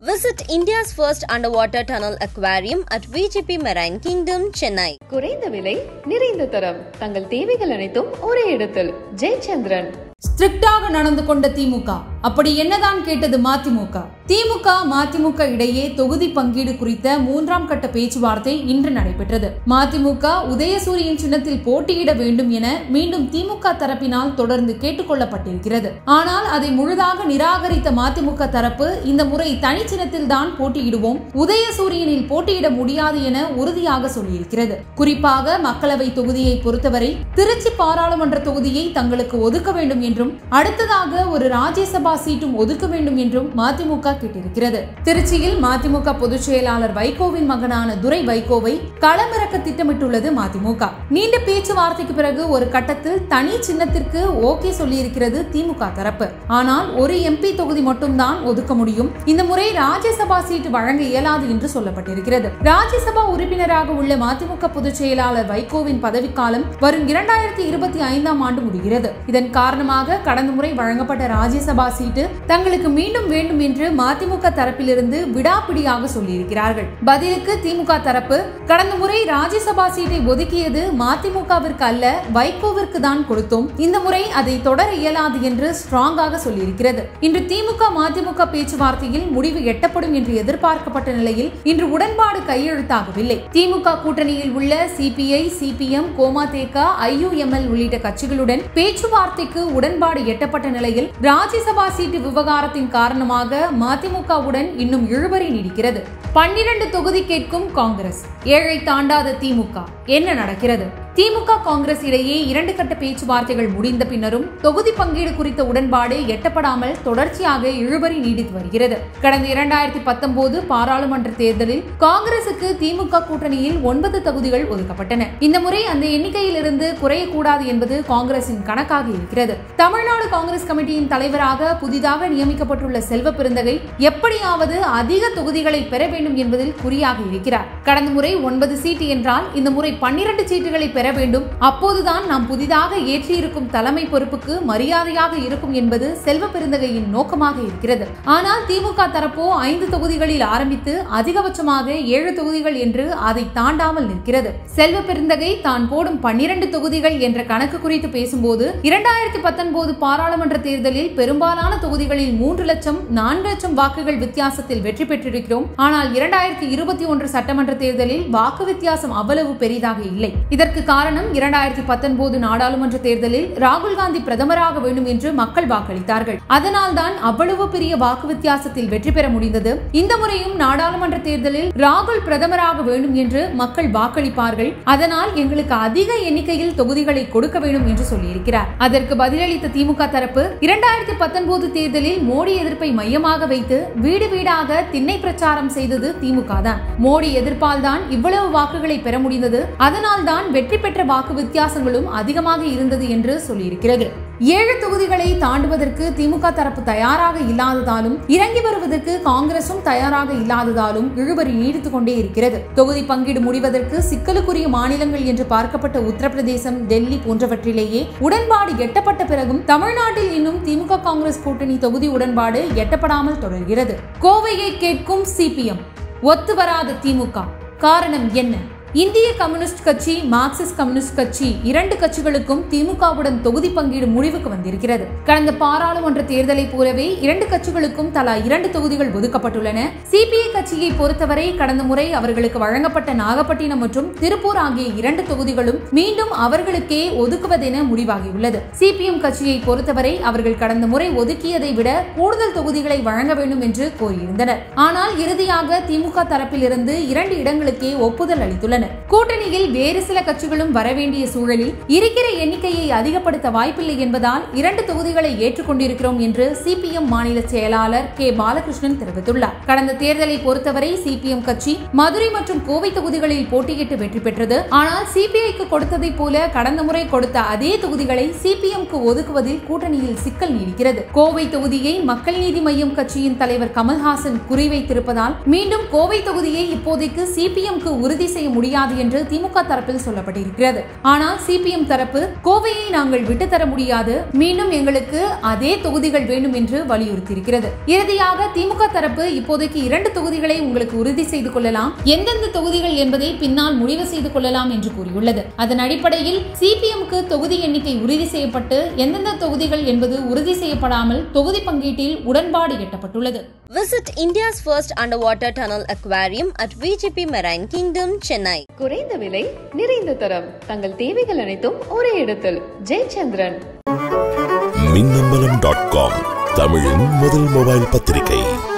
Visit India's first underwater tunnel aquarium at VGP Marine Kingdom, Chennai. குறைந்த விலை நிறைந்த தரம் தங்கள் தேவைகள் அனைத்தும் ஒரே இடத்தில் ஜெயச்சந்திரன் ஸ்ட்ரிக்டாக நடந்து கொண்ட திமுக அப்படி என்னதான் கேட்டது மதிமுக திமுக மதிமுக இடையே தொகுதி பங்கீடு குறித்த மூன்றாம் கட்ட பேச்சுவார்த்தை இன்று நடைபெற்றது மதிமுக உதயசூரியன் சின்னத்தில் போட்டியிட வேண்டும் என மீண்டும் திமுக தரப்பினால் தொடர்ந்து கேட்டுக்கொள்ளப்பட்டிருக்கிறது ஆனால் அதை முழுதாக நிராகரித்த மதிமுக தரப்பு இந்த முறை தனி சின்னத்தில் தான் போட்டியிடுவோம் உதயசூரியனில் போட்டியிட முடியாது என உறுதியாக சொல்லியிருக்கிறது குறிப்பாக மக்களவை தொகுதியை பொறுத்தவரை திருச்சி பாராளுமன்ற தொகுதியை தங்களுக்கு ஒதுக்க வேண்டும் என்றும் அடுத்ததாக ஒரு ராஜ்யசபா சீட்டும் ஒதுக்க வேண்டும் என்றும் மதிமுக கேட்டிருக்கிறது திருச்சியில் மதிமுக பொதுச் செயலாளர் வைகோவின் மகனான துரை வைகோவை களமிறக்க திட்டமிட்டுள்ளது மதிமுக நீண்ட பேச்சுவார்த்தைக்கு பிறகு ஒரு கட்டத்தில் தனி சின்னத்திற்கு ஓகே சொல்லியிருக்கிறது திமுக தரப்பு ஆனால் ஒரு எம்பி தொகுதி மட்டும்தான் ஒதுக்க முடியும் இந்த முறை ராஜ்யசபா சீட்டு வழங்க இயலாது என்று சொல்லப்பட்டிருக்கிறது ராஜ்யசபா உறுப்பினராக உள்ள மதிமுக பொதுச் செயலாளர் வைகோவின் பதவிக்காலம் வரும் இரண்டாயிரத்தி இருபத்தி ஐந்தாம் ஆண்டு முடிகிறது இதன் காரணமாக கடந்த முறை வழங்கப்பட்ட ராஜ்யசபா சீட்டு தங்களுக்கு மீண்டும் வேண்டும் என்று மதிமுக தரப்பிலிருந்து விடாப்பிடியாக சொல்லியிருக்கிறார்கள் பதிலுக்கு திமுக தரப்பு கடந்த முறை ராஜ்யசபா சீட்டை ஒதுக்கியது மதிமுகவிற்கு அல்ல வைகோவிற்கு தான் கொடுத்தோம் இந்த முறை அதை தொடர இயலாது என்று ஸ்ட்ராங்காக சொல்லியிருக்கிறது இன்று திமுக மதிமுக பேச்சுவார்த்தையில் முடிவு எட்டப்படும் என்று எதிர்பார்க்கப்பட்ட நிலையில் இன்று உடன்பாடு கையெழுத்தாகவில்லை திமுக கூட்டணியில் உள்ள சிபிஐ சிபிஎம் கோமாதேக ஐயுஎம்எல் உள்ளிட்ட கட்சிகளுடன் பேச்சுவார்த்தைக்கு உடன்பாடு எட்டப்பட்ட நிலையில் ராஜ்யசபா சீட்டு விவகாரத்தின் காரணமாக மதிமுகவுடன் இன்னும் இழுபறி நீடிக்கிறது பன்னிரண்டு தொகுதி கேட்கும் காங்கிரஸ் ஏழை தாண்டாத திமுக என்ன நடக்கிறது திமுக காங்கிரஸ் இடையே இரண்டு கட்ட பேச்சுவார்த்தைகள் முடிந்த பின்னரும் தொகுதி பங்கீடு குறித்த உடன்பாடு எட்டப்படாமல் தொடர்ச்சியாக இழுபறி நீடித்து வருகிறது கடந்த இரண்டாயிரத்தி பத்தொன்பது பாராளுமன்ற தேர்தலில் காங்கிரசுக்கு திமுக கூட்டணியில் ஒன்பது தொகுதிகள் ஒதுக்கப்பட்டன இந்த முறை அந்த எண்ணிக்கையில் இருந்து குறையக்கூடாது என்பது காங்கிரசின் கணக்காக இருக்கிறது தமிழ்நாடு காங்கிரஸ் கமிட்டியின் தலைவராக புதிதாக நியமிக்கப்பட்டுள்ள செல்வ பெருந்தகை எப்படியாவது அதிக தொகுதிகளை பெற வேண்டும் என்பதில் குறியாக இருக்கிறார் கடந்த முறை ஒன்பது சீட்டு என்றால் இந்த முறை பன்னிரண்டு சீட்டுகளை பெற வேண்டும் அப்போதுதான் நாம் புதிதாக ஏற்றியிருக்கும் தலைமை பொறுப்புக்கு மரியாதையாக இருக்கும் என்பது செல்வ பெருந்தகையின் நோக்கமாக இருக்கிறது ஆனால் திமுக தரப்போ ஐந்து தொகுதிகளில் ஆரம்பித்து அதிகபட்சமாக ஏழு தொகுதிகள் என்று அதை தாண்டாமல் நிற்கிறது செல்வ பெருந்தகை தான் போடும் பன்னிரண்டு தொகுதிகள் என்ற கணக்கு குறித்து பேசும்போது இரண்டாயிரத்தி பத்தொன்பது பாராளுமன்ற தேர்தலில் பெரும்பாலான தொகுதிகளில் மூன்று லட்சம் நான்கு லட்சம் வாக்குகள் வித்தியாசத்தில் வெற்றி பெற்றிருக்கிறோம் ஆனால் இரண்டாயிரத்தி இருபத்தி ஒன்று சட்டமன்ற தேர்தலில் வாக்கு வித்தியாசம் அவ்வளவு பெரிதாக இல்லை இதற்கு காரணம் இரண்டாயிரத்தி பத்தொன்பது நாடாளுமன்ற தேர்தலில் ராகுல் காந்தி பிரதமராக வேண்டும் என்று மக்கள் வாக்களித்தார்கள் அதனால் தான் அவ்வளவு பெரிய வாக்கு வித்தியாசத்தில் வெற்றி பெற முடிந்தது இந்த முறையும் நாடாளுமன்ற தேர்தலில் ராகுல் பிரதமராக வேண்டும் என்று மக்கள் வாக்களிப்பார்கள் அதனால் எங்களுக்கு அதிக எண்ணிக்கையில் தொகுதிகளை கொடுக்க வேண்டும் என்று சொல்லியிருக்கிறார் அதற்கு பதிலளித்த திமுக தரப்பு இரண்டாயிரத்தி பத்தொன்பது தேர்தலில் மோடி எதிர்ப்பை மையமாக வைத்து வீடு வீடாக திண்ணை பிரச்சாரம் செய்தது திமுக தான் மோடி எதிர்ப்பால் தான் இவ்வளவு வாக்குகளை பெற முடிந்தது அதனால் தான் வெற்றி பெற்ற வாக்கு வித்தியாசங்களும் அதிகமாக இருந்தது என்று சொல்லியிருக்கிறது ஏழு தொகுதிகளை தாண்டுவதற்கு திமுக தரப்பு தயாராக இல்லாததாலும் இறங்கி வருவதற்கு காங்கிரசும் தயாராக இல்லாததாலும் இழுபறி நீடித்துக் கொண்டே இருக்கிறது தொகுதி பங்கீடு முடிவதற்கு சிக்கலுக்குரிய மாநிலங்கள் என்று பார்க்கப்பட்ட உத்தரப்பிரதேசம் டெல்லி போன்றவற்றிலேயே உடன்பாடு எட்டப்பட்ட பிறகும் தமிழ்நாட்டில் இன்னும் திமுக காங்கிரஸ் கூட்டணி தொகுதி உடன்பாடு எட்டப்படாமல் தொடர்கிறது கோவையை கேட்கும் சிபிஎம் ஒத்து வராத திமுக காரணம் என்ன இந்திய கம்யூனிஸ்ட் கட்சி மார்க்சிஸ்ட் கம்யூனிஸ்ட் கட்சி இரண்டு கட்சிகளுக்கும் திமுகவுடன் தொகுதி பங்கீடு முடிவுக்கு வந்திருக்கிறது கடந்த பாராளுமன்ற தேர்தலை போலவே இரண்டு கட்சிகளுக்கும் தலா இரண்டு தொகுதிகள் ஒதுக்கப்பட்டுள்ளன சிபிஐ கட்சியை பொறுத்தவரை கடந்த முறை அவர்களுக்கு வழங்கப்பட்ட நாகப்பட்டினம் மற்றும் திருப்பூர் ஆகிய இரண்டு தொகுதிகளும் மீண்டும் அவர்களுக்கே ஒதுக்குவதென முடிவாகியுள்ளது சிபிஎம் கட்சியை பொறுத்தவரை அவர்கள் கடந்த முறை ஒதுக்கியதை விட கூடுதல் தொகுதிகளை வழங்க வேண்டும் என்று கோரியிருந்தனர் ஆனால் இறுதியாக திமுக தரப்பிலிருந்து இரண்டு இடங்களுக்கே ஒப்புதல் அளித்துள்ளனர் கூட்டணியில் வேறு சில கட்சிகளும் வரவேண்டிய சூழலில் இருக்கிற எண்ணிக்கையை அதிகப்படுத்த வாய்ப்பில்லை என்பதால் இரண்டு தொகுதிகளை ஏற்றுக்கொண்டிருக்கிறோம் என்று சிபிஎம் மாநில செயலாளர் கே பாலகிருஷ்ணன் தெரிவித்துள்ளார் கடந்த தேர்தலை பொறுத்தவரை சிபிஎம் கட்சி மதுரை மற்றும் கோவை தொகுதிகளில் போட்டியிட்டு வெற்றி பெற்றது ஆனால் சிபிஐக்கு கொடுத்ததை போல கடந்த முறை கொடுத்த அதே தொகுதிகளை சிபிஎம்க்கு ஒதுக்குவதில் கூட்டணியில் சிக்கல் நீடிக்கிறது கோவை தொகுதியை மக்கள் நீதி மய்யம் கட்சியின் தலைவர் கமல்ஹாசன் குறிவைத்திருப்பதால் மீண்டும் கோவை தொகுதியை இப்போதைக்கு சிபிஎம்க்கு உறுதி செய்ய முடியாது முடியாது என்று திமுக தரப்பில் சொல்லப்பட்டிருக்கிறது ஆனால் சிபிஎம் தரப்பு கோவையை நாங்கள் விட்டுத்தர முடியாது மீண்டும் எங்களுக்கு அதே தொகுதிகள் வேண்டும் என்று வலியுறுத்தியிருக்கிறது இறுதியாக திமுக தரப்பு இப்போதைக்கு இரண்டு தொகுதிகளை உங்களுக்கு உறுதி செய்து கொள்ளலாம் எந்தெந்த தொகுதிகள் என்பதை பின்னால் முடிவு செய்து கொள்ளலாம் என்று கூறியுள்ளது அதன் அடிப்படையில் சிபிஎம்க்கு தொகுதி எண்ணிக்கை உறுதி செய்யப்பட்டு எந்தெந்த தொகுதிகள் என்பது உறுதி செய்யப்படாமல் தொகுதி பங்கீட்டில் உடன்பாடு எட்டப்பட்டுள்ளது Visit India's first underwater tunnel aquarium at VGP Marine Kingdom, Chennai. குறைந்த விலை நிறைந்த தரம் தங்கள் தேவைகள் அனைத்தும் ஒரே இடத்தில் ஜெயச்சந்திரன் மின்னம்பலம் டாட் காம் தமிழின் முதல் மொபைல் பத்திரிகை